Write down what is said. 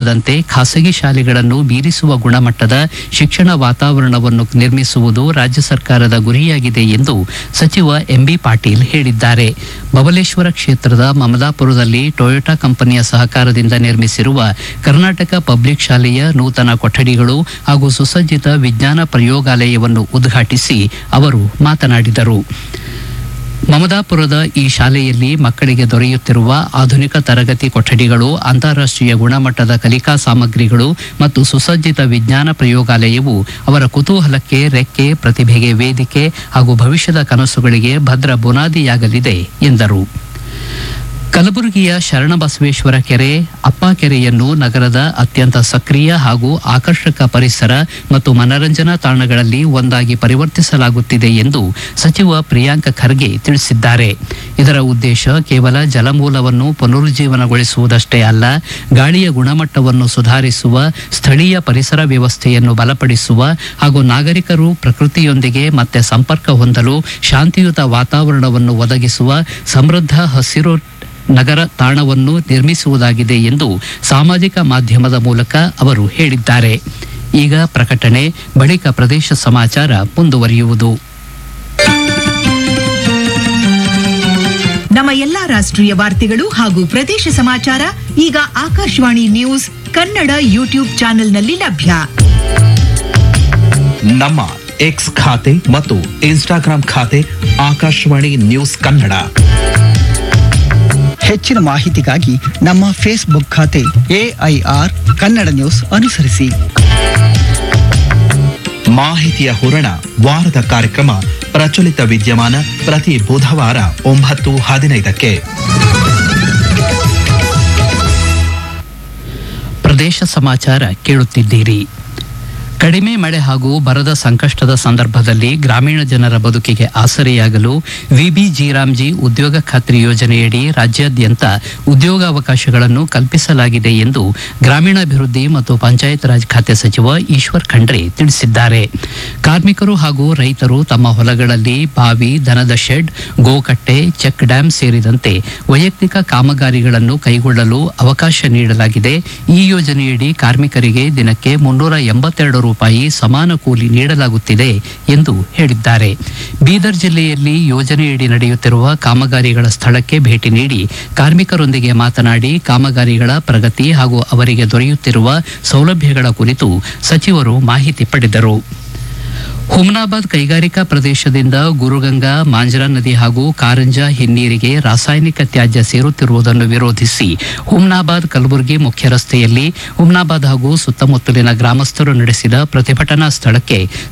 ಸೇರಿದಂತೆ ಖಾಸಗಿ ಶಾಲೆಗಳನ್ನು ಮೀರಿಸುವ ಗುಣಮಟ್ಟದ ಶಿಕ್ಷಣ ವಾತಾವರಣವನ್ನು ನಿರ್ಮಿಸುವುದು ರಾಜ್ಯ ಸರ್ಕಾರದ ಗುರಿಯಾಗಿದೆ ಎಂದು ಸಚಿವ ಎಂಬಿ ಪಾಟೀಲ್ ಹೇಳಿದ್ದಾರೆ ಬಬಲೇಶ್ವರ ಕ್ಷೇತ್ರದ ಮಮದಾಪುರದಲ್ಲಿ ಟೊಯೋಟಾ ಕಂಪನಿಯ ಸಹಕಾರದಿಂದ ನಿರ್ಮಿಸಿರುವ ಕರ್ನಾಟಕ ಪಬ್ಲಿಕ್ ಶಾಲೆಯ ನೂತನ ಕೊಠಡಿಗಳು ಹಾಗೂ ಸುಸಜ್ಜಿತ ವಿಜ್ಞಾನ ಪ್ರಯೋಗಾಲಯವನ್ನು ಉದ್ಘಾಟಿಸಿ ಅವರು ಮಾತನಾಡಿದರು ಮಮದಾಪುರದ ಈ ಶಾಲೆಯಲ್ಲಿ ಮಕ್ಕಳಿಗೆ ದೊರೆಯುತ್ತಿರುವ ಆಧುನಿಕ ತರಗತಿ ಕೊಠಡಿಗಳು ಅಂತಾರಾಷ್ಟ್ರೀಯ ಗುಣಮಟ್ಟದ ಕಲಿಕಾ ಸಾಮಗ್ರಿಗಳು ಮತ್ತು ಸುಸಜ್ಜಿತ ವಿಜ್ಞಾನ ಪ್ರಯೋಗಾಲಯವು ಅವರ ಕುತೂಹಲಕ್ಕೆ ರೆಕ್ಕೆ ಪ್ರತಿಭೆಗೆ ವೇದಿಕೆ ಹಾಗೂ ಭವಿಷ್ಯದ ಕನಸುಗಳಿಗೆ ಭದ್ರ ಬುನಾದಿಯಾಗಲಿದೆ ಎಂದರು ಕಲಬುರಗಿಯ ಶರಣಬಸವೇಶ್ವರ ಕೆರೆ ಅಪ್ಪ ಕೆರೆಯನ್ನು ನಗರದ ಅತ್ಯಂತ ಸಕ್ರಿಯ ಹಾಗೂ ಆಕರ್ಷಕ ಪರಿಸರ ಮತ್ತು ಮನರಂಜನಾ ತಾಣಗಳಲ್ಲಿ ಒಂದಾಗಿ ಪರಿವರ್ತಿಸಲಾಗುತ್ತಿದೆ ಎಂದು ಸಚಿವ ಪ್ರಿಯಾಂಕ ಖರ್ಗೆ ತಿಳಿಸಿದ್ದಾರೆ ಇದರ ಉದ್ದೇಶ ಕೇವಲ ಜಲಮೂಲವನ್ನು ಪುನರುಜ್ಜೀವನಗೊಳಿಸುವುದಷ್ಟೇ ಅಲ್ಲ ಗಾಳಿಯ ಗುಣಮಟ್ಟವನ್ನು ಸುಧಾರಿಸುವ ಸ್ಥಳೀಯ ಪರಿಸರ ವ್ಯವಸ್ಥೆಯನ್ನು ಬಲಪಡಿಸುವ ಹಾಗೂ ನಾಗರಿಕರು ಪ್ರಕೃತಿಯೊಂದಿಗೆ ಮತ್ತೆ ಸಂಪರ್ಕ ಹೊಂದಲು ಶಾಂತಿಯುತ ವಾತಾವರಣವನ್ನು ಒದಗಿಸುವ ಸಮೃದ್ಧ ಹಸಿರು ನಗರ ತಾಣವನ್ನು ನಿರ್ಮಿಸುವುದಾಗಿದೆ ಎಂದು ಸಾಮಾಜಿಕ ಮಾಧ್ಯಮದ ಮೂಲಕ ಅವರು ಹೇಳಿದ್ದಾರೆ ಈಗ ಪ್ರಕಟಣೆ ಬಳಿಕ ಪ್ರದೇಶ ಸಮಾಚಾರ ಮುಂದುವರಿಯುವುದು ನಮ್ಮ ಎಲ್ಲಾ ರಾಷ್ಟ್ರೀಯ ವಾರ್ತೆಗಳು ಹಾಗೂ ಪ್ರದೇಶ ಸಮಾಚಾರ ಈಗ ಆಕಾಶವಾಣಿ ನ್ಯೂಸ್ ಕನ್ನಡ ಯೂಟ್ಯೂಬ್ ಚಾನೆಲ್ನಲ್ಲಿ ಲಭ್ಯ ನಮ್ಮ ಎಕ್ಸ್ ಖಾತೆ ಮತ್ತು ಇನ್ಸ್ಟಾಗ್ರಾಂ ಖಾತೆ ಆಕಾಶವಾಣಿ ನ್ಯೂಸ್ ಕನ್ನಡ ಹೆಚ್ಚಿನ ಮಾಹಿತಿಗಾಗಿ ನಮ್ಮ ಫೇಸ್ಬುಕ್ ಖಾತೆ ಎಐಆರ್ ಕನ್ನಡ ನ್ಯೂಸ್ ಅನುಸರಿಸಿ ಮಾಹಿತಿಯ ಹೂರಣ ವಾರದ ಕಾರ್ಯಕ್ರಮ ಪ್ರಚಲಿತ ವಿದ್ಯಮಾನ ಪ್ರತಿ ಬುಧವಾರ ಒಂಬತ್ತು ಹದಿನೈದಕ್ಕೆ ಪ್ರದೇಶ ಸಮಾಚಾರ ಕೇಳುತ್ತಿದ್ದೀರಿ ಕಡಿಮೆ ಮಳೆ ಹಾಗೂ ಬರದ ಸಂಕಷ್ಟದ ಸಂದರ್ಭದಲ್ಲಿ ಗ್ರಾಮೀಣ ಜನರ ಬದುಕಿಗೆ ಆಸರೆಯಾಗಲು ವಿಬಿ ಜೀರಾಮ್ಜಿ ಉದ್ಯೋಗ ಖಾತ್ರಿ ಯೋಜನೆಯಡಿ ರಾಜ್ಯಾದ್ಯಂತ ಉದ್ಯೋಗಾವಕಾಶಗಳನ್ನು ಕಲ್ಪಿಸಲಾಗಿದೆ ಎಂದು ಗ್ರಾಮೀಣಾಭಿವೃದ್ಧಿ ಮತ್ತು ಪಂಚಾಯತ್ ರಾಜ್ ಖಾತೆ ಸಚಿವ ಈಶ್ವರ್ ಖಂಡ್ರೆ ತಿಳಿಸಿದ್ದಾರೆ ಕಾರ್ಮಿಕರು ಹಾಗೂ ರೈತರು ತಮ್ಮ ಹೊಲಗಳಲ್ಲಿ ಬಾವಿ ದನದ ಶೆಡ್ ಗೋಕಟ್ಟೆ ಚೆಕ್ ಡ್ಯಾಂ ಸೇರಿದಂತೆ ವೈಯಕ್ತಿಕ ಕಾಮಗಾರಿಗಳನ್ನು ಕೈಗೊಳ್ಳಲು ಅವಕಾಶ ನೀಡಲಾಗಿದೆ ಈ ಯೋಜನೆಯಡಿ ಕಾರ್ಮಿಕರಿಗೆ ದಿನಕ್ಕೆ ಮುನ್ನೂರ ಎಂಬತ್ತೆರಡು ರೂಪಾಯಿ ಸಮಾನ ಕೂಲಿ ನೀಡಲಾಗುತ್ತಿದೆ ಎಂದು ಹೇಳಿದ್ದಾರೆ ಬೀದರ್ ಜಿಲ್ಲೆಯಲ್ಲಿ ಯೋಜನೆಯಡಿ ನಡೆಯುತ್ತಿರುವ ಕಾಮಗಾರಿಗಳ ಸ್ಥಳಕ್ಕೆ ಭೇಟಿ ನೀಡಿ ಕಾರ್ಮಿಕರೊಂದಿಗೆ ಮಾತನಾಡಿ ಕಾಮಗಾರಿಗಳ ಪ್ರಗತಿ ಹಾಗೂ ಅವರಿಗೆ ದೊರೆಯುತ್ತಿರುವ ಸೌಲಭ್ಯಗಳ ಕುರಿತು ಸಚಿವರು ಮಾಹಿತಿ ಪಡೆದರು ಹುಮ್ನಾಬಾದ್ ಕೈಗಾರಿಕಾ ಪ್ರದೇಶದಿಂದ ಗುರುಗಂಗಾ ಮಾಂಜ್ರಾ ನದಿ ಹಾಗೂ ಕಾರಂಜಾ ಹಿನ್ನೀರಿಗೆ ರಾಸಾಯನಿಕ ತ್ಯಾಜ್ಯ ಸೇರುತ್ತಿರುವುದನ್ನು ವಿರೋಧಿಸಿ ಹುಮ್ನಾಬಾದ್ ಕಲಬುರಗಿ ಮುಖ್ಯ ರಸ್ತೆಯಲ್ಲಿ ಹುಮ್ನಾಬಾದ್ ಹಾಗೂ ಸುತ್ತಮುತ್ತಲಿನ ಗ್ರಾಮಸ್ಥರು ನಡೆಸಿದ ಪ್ರತಿಭಟನಾ ಸ್ಥಳಕ್ಕೆ